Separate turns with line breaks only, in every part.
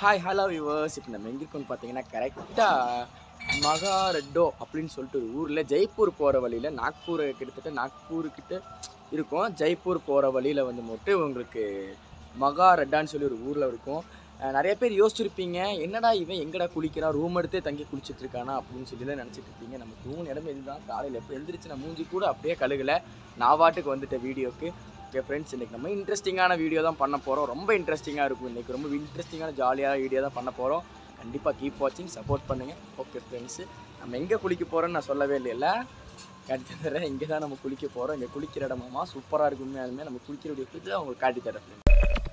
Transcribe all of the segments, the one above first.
Hi hello viewers இப்போ நம்ம எங்கே இருக்கோம்னு பார்த்தீங்கன்னா கரெக்டாக மகாரெட்டோ அப்படின்னு சொல்லிட்டு ஒரு ஊரில் ஜெய்ப்பூர் போகிற வழியில் நாக்பூர் கிட்டத்தட்ட நாக்பூர்கிட்ட இருக்கும் ஜெய்ப்பூர் போகிற வழியில் வந்து மட்டும் உங்களுக்கு மகாரெட்டான்னு சொல்லி ஒரு ஊரில் இருக்கும் அஹ் நிறைய பேர் யோசிச்சிருப்பீங்க என்னடா இவன் எங்கடா குளிக்கிறான் ரூம் எடுத்தே தங்கி குளிச்சிட்டு இருக்கானா அப்படின்னு சொல்லி தான் நினச்சிட்டு இருப்பீங்க நம்ம தூண் இடம் இதுதான் காலையில் எப்போ எழுந்திரிச்சு நான் மூஞ்சி கூட அப்படியே கழுகலை நான் வாட்டுக்கு வந்துட்டேன் வீடியோக்கு ஓகே ஃப்ரெண்ட்ஸ் இன்றைக்கி நம்ம இன்ட்ரெஸ்டிங்கான வீடியோ தான் பண்ண போகிறோம் ரொம்ப இன்ட்ரெஸ்டிங்காக இருக்கும் இன்றைக்கி ரொம்ப இன்ட்ரெஸ்டிங்கான ஜாலியான வீடியோ தான் பண்ண போகிறோம் கண்டிப்பாக கீப் வாட்சிங் சப்போர்ட் பண்ணுங்கள் ஓகே ஃப்ரெண்ட்ஸு நம்ம எங்கே குளிக்க போகிறோன்னு நான் சொல்லவே இல்லைல்ல காட்டி தரேன் இங்கே தான் நம்ம குளிக்க போகிறோம் இங்கே குளிக்கிற இடமாமா சூப்பராக இருக்கும் உண்மையாலுமே நம்ம குளிக்கிற வீடியோ பிடிச்சி உங்களுக்கு காட்டி தரேன் friends.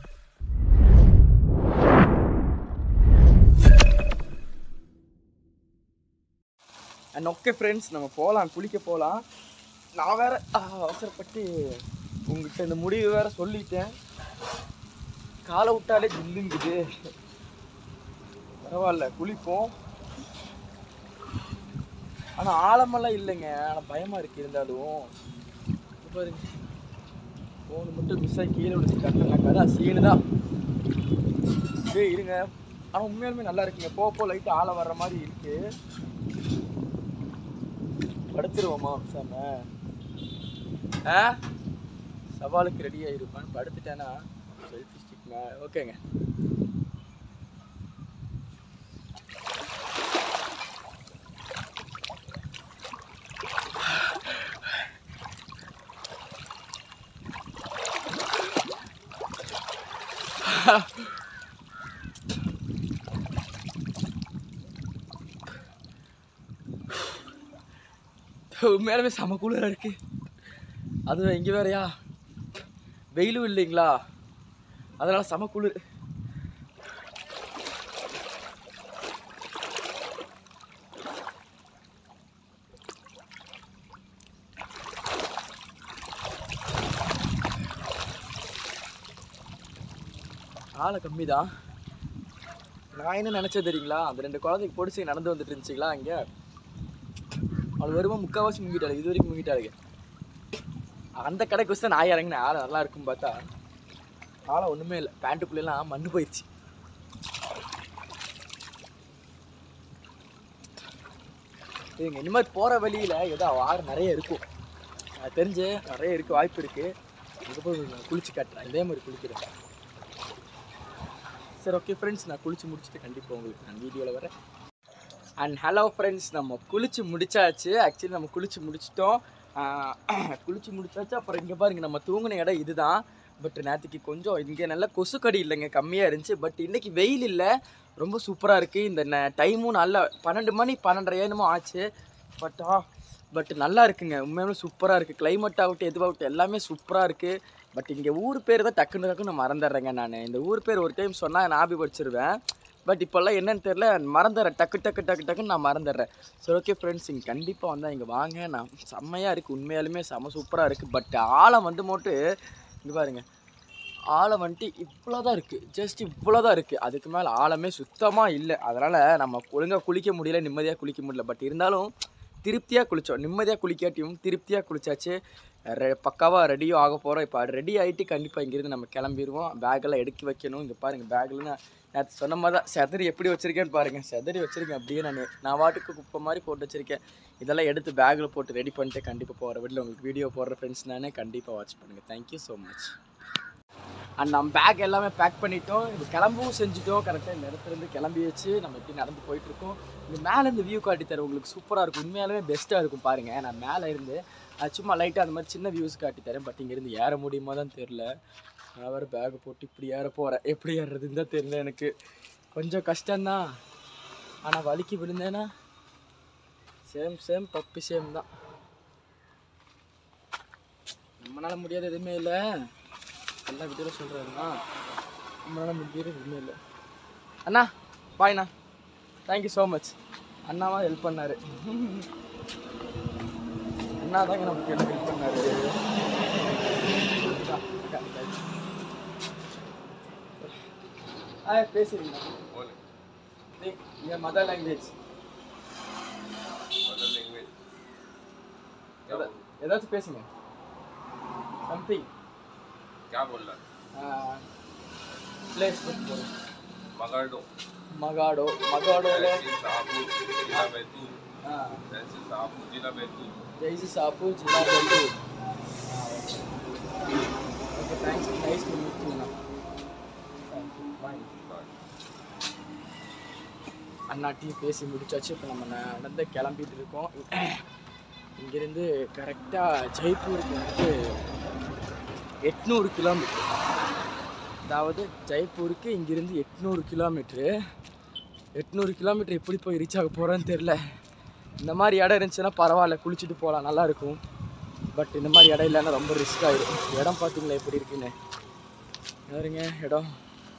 அண்ட் ஓகே ஃப்ரெண்ட்ஸ் நம்ம போகலாம் குளிக்க போகலாம் நான் வேற ஆ, அவசரப்பட்டு உங்ககிட்ட இந்த முடிவு வேற சொல்லிட்டேன் காலை விட்டாலே ஜில்லுங்குது பரவாயில்ல குளிப்போம் ஆனால் ஆழமெல்லாம் இல்லைங்க ஆனால் பயமாக இருக்கு இருந்தாலும் இங்க பாருங்க ஃபோனு மட்டும் மிஸ் ஆகி கீழே விழுந்துட்டாங்க அதான் சீனு தான் டேய் இருங்க ஆனால் உண்மையாலுமே நல்லா இருக்குங்க போக போ லைட்டு ஆழம் வர்ற மாதிரி இருக்கு படுத்துருவோமா சாம ஆ சவாலுக்கு ரெடி ஆகிருப்பான்னு படுத்துட்டேன்னா செல்ஃபி ஸ்டிக் ஓகேங்க உண்மையாலுமே செம குளிராக இருக்கு அது இங்கே வேறயா வெயிலும் இல்லைங்களா அதனால செம குளிர் ஆளை கம்மி தான் நான் என்ன நினச்சது தெரியுங்களா அந்த ரெண்டு குழந்தைக்கு பொடிச்சு நடந்து வந்துட்டு இருந்துச்சுங்களா இங்கே அவள் வருமா முக்கால்வாசி முங்கிட்டாள் இது வரைக்கும் முங்கிட்டாளுங்க அந்த கடைக்கு வச்சு நான் இறங்கினேன் ஆளை நல்லா இருக்கும் பார்த்தா ஆளை ஒன்றுமே இல்லை பேண்ட்டுக்குள்ளெல்லாம் மண்ணு போயிடுச்சு இதுங்க இந்த மாதிரி போகிற வழியில் ஏதோ ஆறு நிறைய இருக்கும் எனக்கு தெரிஞ்சு நிறைய இருக்குது வாய்ப்பு இருக்குது அங்கே போய் நான் குளிச்சு காட்டுறேன் இதே மாதிரி குளிக்கிறேன் சரி ஓகே ஃப்ரெண்ட்ஸ் நான் குளிச்சு முடிச்சுட்டு கண்டிப்பாக உங்களுக்கு நான் வீடியோவில் வரேன் அண்ட் ஹலோ ஃப்ரெண்ட்ஸ் நம்ம குளிச்சு முடிச்சாச்சு ஆக்சுவலி நம்ம குளிச்சு முடிச்சிட்டோம் ஆஹ் குளிச்சு முடிச்சாச்சு அப்புறம் இங்கே பாருங்க நம்ம தூங்கின இடம் இதுதான் பட் நேற்றுக்கு கொஞ்சம் இங்கே நல்ல கொசுக்கடி இல்லைங்க கம்மியாக இருந்துச்சு பட் இன்னைக்கு வெயில் இல்லை ரொம்ப சூப்பராக இருக்குது இந்த டைமும் நல்ல பன்னெண்டு மணி பன்னெண்டரை என்னமோ ஆச்சு பட் ஆ பட் நல்லா இருக்குங்க உண்மையாலுமே சூப்பராக இருக்குது கிளைமேட் ஆகட்டும் எதுவாகட்டும் எல்லாமே சூப்பராக இருக்குது பட் இங்கே ஊர் பேர் தான் டக்குன்னு டக்குன்னு மறந்துடுறேங்க நான் இந்த ஊர் பேர் ஒரு டைம் சொன்னால் ஞாபகம் வச்சிருவேன் பட் இப்போல்லாம் என்னன்னு தெரில மறந்துடுறேன் டக்கு டக்கு டக்கு டக்குன்னு நான் மறந்துடுறேன் சரி ஓகே ஃப்ரெண்ட்ஸ் இங்கே கண்டிப்பாக வந்தால் இங்கே வாங்க நான் செம்மையாக இருக்குது உண்மையாலுமே செம்ம சூப்பராக இருக்குது பட் ஆழம் வந்து மோட்டு இங்கே பாருங்க ஆழம் வந்துட்டு இவ்வளோ தான் இருக்குது ஜஸ்ட் இவ்வளோ தான் இருக்குது அதுக்கு மேலே ஆழமே சுத்தமாக இல்லை அதனால் நம்ம ஒழுங்காக குளிக்க முடியல நிம்மதியாக குளிக்க முடியல பட் இருந்தாலும் திருப்தியாக குளித்தோம் நிம்மதியாக குளிக்காட்டியும் திருப்தியாக குளிச்சாச்சு ரெ பக்காவாக ரெடியும் ஆக போகிறோம் இப்போ ரெடி ஆகிட்டு கண்டிப்பாக இங்கேருந்து நம்ம கிளம்பிடுவோம் பேக்கெல்லாம் எடுக்கி வைக்கணும் இங்கே பாருங்கள் பேக்கில் நான் நேற்று சொன்ன மாதிரி தான் செதறி எப்படி வச்சுருக்கேன்னு பாருங்கள் செதறி வச்சுருக்கேன் அப்படியே நான் நான் வாட்டுக்கு குப்பை மாதிரி போட்டு வச்சுருக்கேன் இதெல்லாம் எடுத்து பேக்கில் போட்டு ரெடி பண்ணிட்டு கண்டிப்பாக போகிற வீட்டில் உங்களுக்கு வீடியோ போடுற ஃப்ரெண்ட்ஸ் நானே கண்டிப்பாக வாட்ச் பண்ணுங்கள் தேங்க்யூ ஸோ மச் அண்ட் நம்ம பேக் எல்லாமே பேக் பண்ணிட்டோம் இது கிளம்பவும் செஞ்சுட்டோம் கரெக்டாக இந்த இடத்துல இருந்து கிளம்பி வச்சு நம்ம எப்படி நடந்து போயிட்டு இருக்கோம் இந்த மேலே இருந்து வியூ காட்டி தரேன் உங்களுக்கு சூப்பராக இருக்கும் உண்மையாலுமே பெஸ்ட்டாக இருக்கும் பாருங்கள் நான் மேலே இருந்து அது சும்மா லைட்டாக அந்த மாதிரி சின்ன வியூஸ் காட்டி தரேன் பட் இங்கேருந்து ஏற முடியுமா தான் தெரில நான் வேறு பேக்கை போட்டு இப்படி ஏற போகிறேன் எப்படி ஏறுறதுன்னு தான் தெரில எனக்கு கொஞ்சம் கஷ்டம்தான் ஆனால் வலிக்கு விழுந்தேன்னா சேம் சேம் பப்பி சேம் தான் நம்மளால முடியாத எதுவுமே இல்லை எல்லா வீடியோவில் சொல்கிறாருண்ணா நம்மளால முடியாது எதுவுமே இல்லை அண்ணா பாய்ண்ணா தேங்க்யூ ஸோ மச் அண்ணாவா ஹெல்ப் பண்ணாரு அண்ணா தாங்க நமக்கு ஹெல்ப் பண்ணாரு ஆ பேசுறீங்களா என் மதர் லாங்குவேஜ் ஏதாச்சும் பேசுங்க சம்திங்
क्या बोल रहा है
प्लेस कुछ बोलो
Magado.
மகாடோ மகாடோல
Taisin Sabu, Jila Betu.
ஆ
Taisin Sabu, Jila Betu.
ஜெய்சி சாப்பு ஜில்லா பெல்ட்டு okay thanks nice to meet you thank you bye அண்ணாட்டியும் பேசி முடிச்சாச்சு இப்போ நம்ம நடந்து கிளம்பிட்டு இருக்கோம் இங்கேருந்து கரெக்டாக ஜெய்ப்பூருக்கு வந்து எட்நூறு கிலோமீட்டர் அதாவது ஜெய்ப்பூருக்கு இங்கேருந்து எட்நூறு கிலோமீட்ரு எட்நூறு கிலோமீட்டர் எப்படி போய் ரீச் ஆக போகிறேன்னு தெரில இந்த மாதிரி இடம் இருந்துச்சுன்னா பரவாயில்ல குளிச்சுட்டு போகலாம் நல்லாயிருக்கும் பட் இந்த மாதிரி இடம் இல்லைன்னா ரொம்ப ரிஸ்க் ஆகிடும் இடம் பார்த்தீங்களா எப்படி இருக்குன்னு பாருங்க இடம்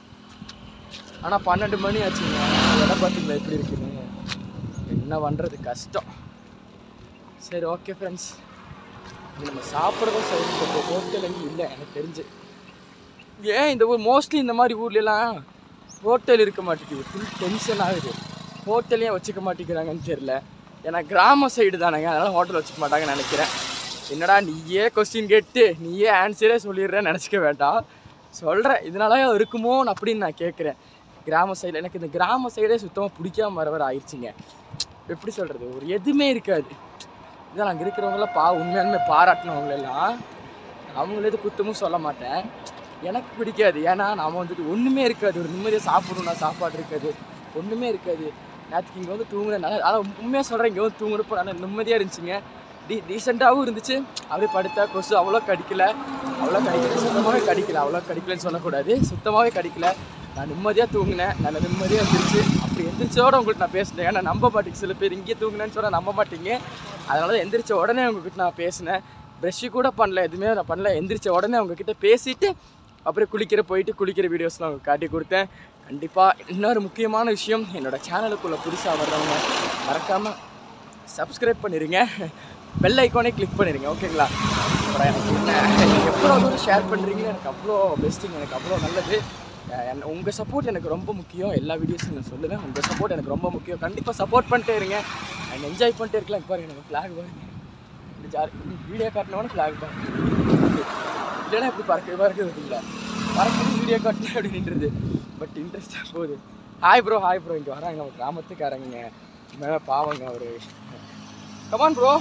ஆனால் பன்னெண்டு மணி ஆச்சுங்க இடம் பார்த்தீங்களா எப்படி இருக்குன்னு என்ன பண்ணுறது கஷ்டம் சரி ஓகே ஃப்ரெண்ட்ஸ் நம்ம சாப்பிட்றதும் சரி இந்த ஹோட்டல் எங்கேயும் இல்லை எனக்கு தெரிஞ்சு ஏன் இந்த ஊர் மோஸ்ட்லி இந்த மாதிரி ஊர்லலாம் ஹோட்டல் இருக்க மாட்டேங்குது ஃபுல் டென்ஷன் ஆகுது ஹோட்டலையும் வச்சுக்க மாட்டேங்கிறாங்கன்னு தெரில ஏன்னா கிராம சைடு தானேங்க அதனால் ஹோட்டல் வச்சுக்க மாட்டாங்கன்னு நினைக்கிறேன் என்னடா நீயே கொஸ்டின் கேட்டு நீயே ஆன்சரே சொல்லிடுறேன்னு நினச்சிக்க வேண்டாம் சொல்கிறேன் இதனால இருக்குமோ அப்படின்னு நான் கேட்குறேன் கிராம சைடில் எனக்கு இந்த கிராம சைடே சுத்தமாக பிடிக்காம வர வர ஆயிடுச்சுங்க எப்படி சொல்கிறது ஒரு எதுவுமே இருக்காது இதான் அங்கே இருக்கிறவங்களாம் பா உண்மையாலுமே பாராட்டினவங்களெல்லாம் அவங்கள எது குத்தமும் சொல்ல மாட்டேன் எனக்கு பிடிக்காது ஏன்னா நாம வந்துட்டு ஒன்றுமே இருக்காது ஒரு நிம்மதியாக சாப்பிடணும்னா சாப்பாடு இருக்காது ஒன்றுமே இருக்காது நேற்றுக்கு இங்கே வந்து தூங்குனேன் நல்லா ஆனால் உண்மையாக சொல்கிறேன் இங்கே வந்து தூங்குறப்போ நல்லா நிம்மதியாக இருந்துச்சுங்க டீ டீசெண்டாகவும் இருந்துச்சு அப்படியே படுத்தா கொசு அவ்வளோ கடிக்கல அவ்வளோ கடிக்கல சுத்தமாகவே கடிக்கல அவ்வளோ கடிக்கலன்னு சொல்லக்கூடாது சுத்தமாகவே கடிக்கல நான் நிம்மதியாக தூங்கினேன் நல்ல நிம்மதியாக இருந்துச்சு அப்படி எந்திரிச்சோட உங்கள்கிட்ட நான் பேசினேன் ஏன்னா நம்ப மாட்டேங்க சில பேர் இங்கே தூங்கினேன்னு சொன்னால் நம்ப மாட்டீங்க அதனால தான் எந்திரிச்ச உடனே உங்ககிட்ட நான் பேசினேன் ப்ரெஷ்ஷு கூட பண்ணல எதுவுமே நான் பண்ணல எந்திரிச்ச உடனே உங்ககிட்ட பேசிட்டு அப்புறம் குளிக்கிற போயிட்டு குளிக்கிற வீடியோஸ்லாம் உங்களுக்கு காட்டி கொடுத்தேன் கண்டிப்பாக இன்னொரு முக்கியமான விஷயம் என்னோட சேனலுக்குள்ளே புதுசாக வர்றவங்க மறக்காமல் சப்ஸ்கிரைப் பண்ணிடுங்க பெல் ஐக்கானே கிளிக் பண்ணிடுங்க ஓகேங்களா அப்புறம் எனக்கு என்ன எவ்வளோ தூரம் ஷேர் பண்ணுறீங்கன்னு எனக்கு அவ்வளோ பெஸ்ட்டுங்க எனக்கு அவ்வளோ நல்லது உங்கள் சப்போர்ட் எனக்கு ரொம்ப முக்கியம் எல்லா வீடியோஸும் நான் சொல்லுவேன் உங்கள் சப்போர்ட் எனக்கு ரொம்ப முக்கியம் கண்டிப்பாக சப்போர்ட் பண்ணிட்டே இருங்க அண்ட் என்ஜாய் பண்ணிட்டே இருக்கலாம் இப்போ பாருங்க நம்ம ஃப்ளாக் பாருங்க இந்த ஜார் வீடியோ காட்டினவொன்னே ஃப்ளாக் பாருங்க இல்லைன்னா இப்படி பறக்க பறக்க விட்டுங்களா பறக்கிறது வீடியோ காட்டினா அப்படி நின்றுது பட் இன்ட்ரெஸ்டாக போகுது ஹாய் ப்ரோ ஹாய் ப்ரோ இங்கே வராங்க நம்ம கிராமத்துக்காரங்க மேலே பாவங்க அவர் come on bro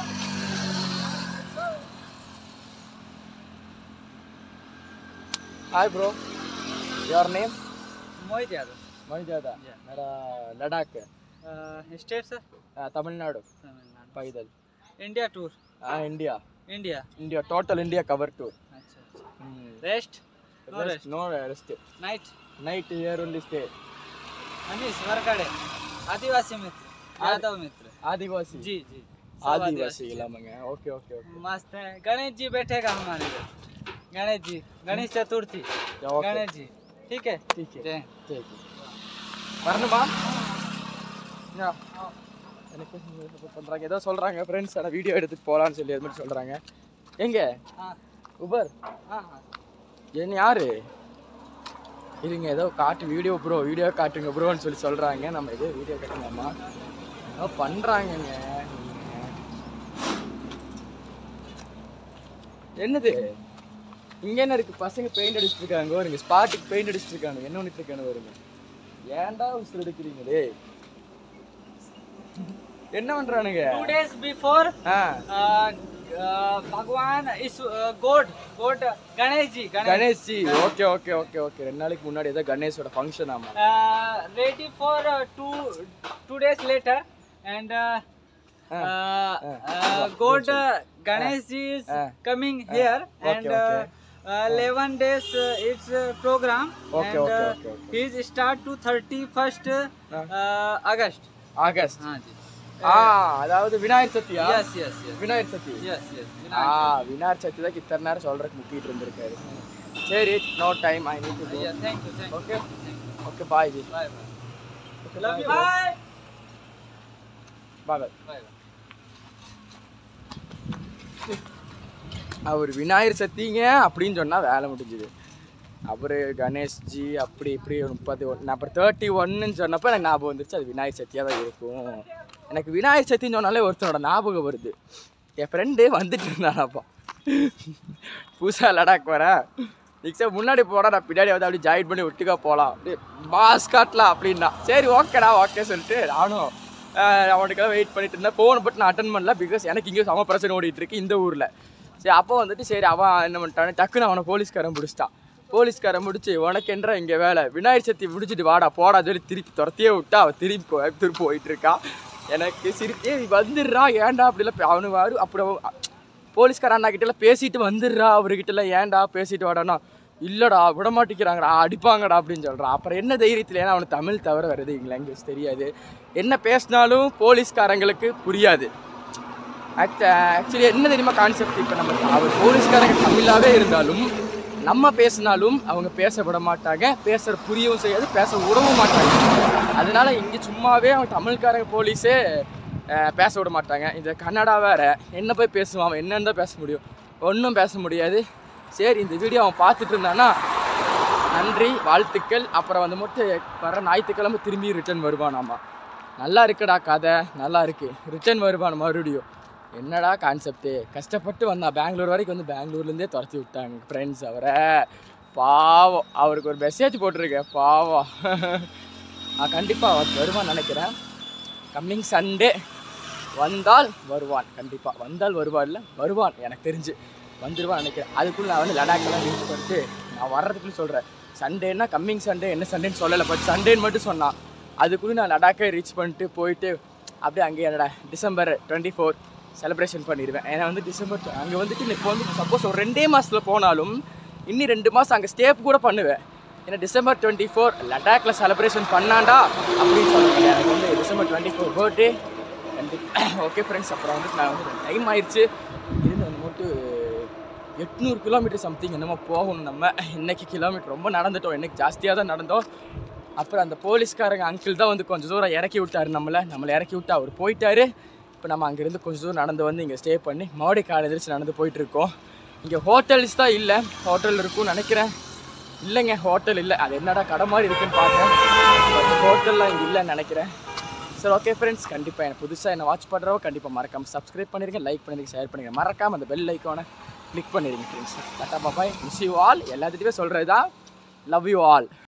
hi bro your name
Mohit Yadav
मणिजादा मेरा लद्दाख
स्टेट सर
तमिलनाडु
तमिलनाडु
पैदल
इंडिया टूर
हाँ India
India
India total India cover tour
अच्छा अच्छा rest no rest
no rest
night
night here only stay
Anees वरकड़े आदिवासी मित्र यादव मित्र
आदिवासी
जी जी सब
आदिवासी इलामंगे ओके ओके ओके
मस्त है गणेश जी बैठेगा हमारे इधर गणेश जी गणेश चतुर्थी
ओके
गणेश जी ठीक है
ठीक है
जय हिंद।
ठीक है வரணுமா யா. எனக்கு support பண்றாங்க ஏதோ சொல்றாங்க ஃப்ரெண்ட்ஸ் ஆனால் வீடியோ எடுத்துட்டு போகலான்னு சொல்லி அது மாதிரி சொல்றாங்க எங்க
हाँ
உபர்
हाँ हाँ
என்ன யாரு இருங்க ஏதோ காட்டு வீடியோ ப்ரோ வீடியோ காட்டுங்க ப்ரோன்னு சொல்லி சொல்றாங்க நம்ம ஏதோ வீடியோ காட்டுங்கம்மா ஏதோ பண்றாங்கங்க என்னது இங்க என்ன இருக்கு பசங்க பெயிண்ட் அடிச்சிட்டு இருக்காங்க வருங்க ஸ்பாட்டுக்கு பெயிண்ட் அடிச்சிட்டு இருக்காங்க என்ன பண்ணிட்டு இருக்காங்க வருங்க ஏன்டா உசுறு எடுக்கிறீங்க டேய் என்ன பண்றானுங்க
टू डेज बिफोर
ஆ
भगवान इस god god Ganesh ji Ganesh
Ganesh ji okay okay okay okay ரெண்டு நாளைக்கு முன்னாடி ஏதோ கணேஷோட ஃபங்க்ஷன் ஆமா
uh, ready for uh, two two days later and uh,
Ah.
uh,
Ah.
uh, God uh, Ganesh ji is
Ah.
coming here
Okay,
and
okay.
Uh, uh, 11 days uh, it's uh, program
Okay,
and
okay,
uh,
okay, okay.
he's start to 31st uh,
Ah.
uh, August
August
हाँ जी
ஆ அதாவது Vinayagar சதுர்த்தியா
yes yes yes
Vinayagar Chaturthi
yes yes
ஆ விநாயகர் சதுர்த்தி தான் இத்தனை நேரம் சொல்றதுக்கு முக்கிட்டு இருந்திருக்காரு சரி no time I need to
yeah thank you thank you
okay okay bye ஜி
bye bye
Okay,
love
bye,
you
bro.
bye
bye
bye bye
அவர் விநாயகர் சக்திங்க அப்படின்னு சொன்னால் வேலை முடிஞ்சுது அவர் கணேஷ்ஜி அப்படி இப்படி ஒரு முப்பது ஒன்று அப்புறம் தேர்ட்டி ஒன்னுன்னு சொன்னப்போ எனக்கு ஞாபகம் வந்துருச்சு அது விநாயகர் சக்தியாக தான் இருக்கும் எனக்கு விநாயகர் சக்தின்னு சொன்னாலே ஒருத்தனோட ஞாபகம் வருது என் ஃப்ரெண்டு வந்துட்டு இருந்தானப்பா புதுசாக லடாக் வர நெக்ஸ்ட் முன்னாடி போனால் நான் பின்னாடி வந்து அப்படியே ஜாயின் பண்ணி ஒட்டுக்கா போகலாம் அப்படியே மாஸ் காட்டலாம் அப்படின்னா சரி ஓகேடா ஓகே சொல்லிட்டு நானும் ஆஹ், அவனுக்கெல்லாம் வெயிட் பண்ணிட்டு இருந்தேன் ஃபோன் பட்டு நான் அட்டன் பண்ணல பிகாஸ் எனக்கு இங்கே சம பிரச்சனை ஓடிட்டு இருக்கு இந்த ஊரில் சரி அப்போ வந்துட்டு சரி அவன் என்ன பண்ணிட்டான் டக்குன்னு அவனை போலீஸ்காரன் பிடிச்சிட்டான் போலீஸ்காரன் முடிச்சு உனக்கு என்ற இங்கே வேலை விநாயகர் சதுர்த்தி முடிச்சிட்டு வாடா போடா சொல்லி திருப்பி துரத்தியே விட்டா அவன் திருப்பி கோயம்புத்தூர் போயிட்டு இருக்கான் எனக்கு சிரிப்பே வந்துடுறா ஏன்டா அப்படிலாம் அவனு வாரு அப்படி அவன் போலீஸ்கார அண்ணா கிட்டலாம் பேசிட்டு வந்துடுறா அவர்கிட்டலாம் ஏன்டா பேசிட்டு வாடானா இல்லைடா விட மாட்டேங்கிறாங்கடா அடிப்பாங்கடா அப்படின்னு சொல்கிறான் அப்புறம் என்ன தைரியத்தில் ஏன்னா அவனுக்கு தமிழ் தவிர வருது லாங்குவேஜ் தெரியாது என்ன பேசினாலும் போலீஸ்காரங்களுக்கு புரியாது ஆக்சுவலி என்ன தெரியுமா கான்செப்ட் இப்போ நம்ம அவர் போலீஸ்காரங்க தமிழாகவே இருந்தாலும் நம்ம பேசினாலும் அவங்க பேச விட மாட்டாங்க பேசுகிற புரியவும் செய்யாது பேச விடவும் மாட்டாங்க அதனால இங்கே சும்மாவே அவங்க தமிழ்காரங்க போலீஸே அஹ், பேச விட மாட்டாங்க இந்த கன்னடா வேற என்ன போய் பேசுவான் அவன் என்னன்னு தான் பேச முடியும் ஒன்றும் பேச முடியாது சரி இந்த வீடியோ அவன் பார்த்துட்டு இருந்தானா நன்றி வாழ்த்துக்கள் அப்புறம் வந்து மட்டும் வர ஞாயிற்றுக்கிழமை திரும்பி ரிட்டர்ன் வருவானாமா நல்லா இருக்குடா கதை நல்லா இருக்கு ரிட்டர்ன் வருவான் மறுபடியும் என்னடா கான்செப்ட்டு கஷ்டப்பட்டு வந்தான் பெங்களூர் வரைக்கும் வந்து பெங்களூர்லேருந்தே துரத்தி விட்டாங்க ஃப்ரெண்ட்ஸ் அவரை பாவம் அவருக்கு ஒரு மெசேஜ் போட்டிருக்கேன் பாவம் நான் கண்டிப்பாக அவர் வருவான்னு நினைக்கிறேன் கம்மிங் சண்டே வந்தால் வருவான் கண்டிப்பாக வந்தால் வருவான் இல்லை வருவான் எனக்கு தெரிஞ்சு வந்துடுவான் நினைக்கிறேன் அதுக்குள்ளே நான் வந்து லடாக்கெல்லாம் ரீச் பண்ணிட்டு நான் வர்றதுக்குள்ள சொல்கிறேன் சண்டேனா கம்மிங் சண்டே என்ன சண்டேன்னு சொல்லலை பட் சண்டேன்னு மட்டும் சொன்னான் அதுக்குள்ளே நான் லடாக்கை ரீச் பண்ணிட்டு போயிட்டு அப்படியே அங்கேயே என்னடா டிசம்பர் டுவெண்ட்டி ஃபோர் செலிப்ரேஷன் பண்ணிடுவேன் ஏன்னா வந்து டிசம்பர் அங்கே வந்துட்டு இப்போ வந்து சப்போஸ் ஒரு ரெண்டே மாதத்தில் போனாலும் இன்னி ரெண்டு மாதம் அங்கே ஸ்டேப் கூட பண்ணுவேன் ஏன்னா டிசம்பர் டுவெண்ட்டி ஃபோர் லடாக்ல செலிப்ரேஷன் பண்ணாண்டா அப்படின்னு சொல்லுவேன் எனக்கு வந்து டிசம்பர் டுவெண்ட்டி ஃபோர் பர்த்டே கண்டிப்பாக ஓகே ஃப்ரெண்ட்ஸ் அப்புறம் வந்து நான் வந்து டைம் ஆயிடுச்சு இருந்து வந்து மட்டும் எட்நூறு கிலோமீட்டர் சம்திங் என்னமோ போகணும் நம்ம இன்னைக்கு கிலோமீட்டர் ரொம்ப நடந்துட்டோம் இன்னைக்கு ஜாஸ்தியாக தான் நடந்தோம் அப்புறம் அந்த போலீஸ்காரங்க அங்கிள் தான் வந்து கொஞ்சம் தூரம் இறக்கி விட்டாரு நம்மளை நம்மளை இறக்கி விட்டு அவர் போயிட்டாரு இப்போ நம்ம அங்கேருந்து கொஞ்சம் தூரம் நடந்து வந்து இங்கே ஸ்டே பண்ணி மறுபடியும் காலை எதிர்த்து நடந்து போயிட்டு இருக்கோம் இங்கே ஹோட்டல்ஸ் தான் இல்லை ஹோட்டல் இருக்கும்னு நினைக்கிறேன் இல்லைங்க ஹோட்டல் இல்லை அது என்னடா கடை மாதிரி இருக்குன்னு பார்த்தேன் பட் ஹோட்டல்லாம் இங்கே இல்லைன்னு நினைக்கிறேன் சரி ஓகே ஃப்ரெண்ட்ஸ் கண்டிப்பாக எனக்கு புதுசாக என்ன வாட்ச் பண்ணுறவோ கண்டிப்பாக மறக்காம சப்ஸ்கிரைப் பண்ணிடுங்க லைக் பண்ணிடுங்க ஷேர் பண்ணுங்க மறக்காம அந்த பெல் ஐக்கானை கிளிக் பண்ணிடுங்க friends tata bye bye miss you all எல்லாத்துட்டையுமே சொல்கிறது தான் லவ் யூ ஆல்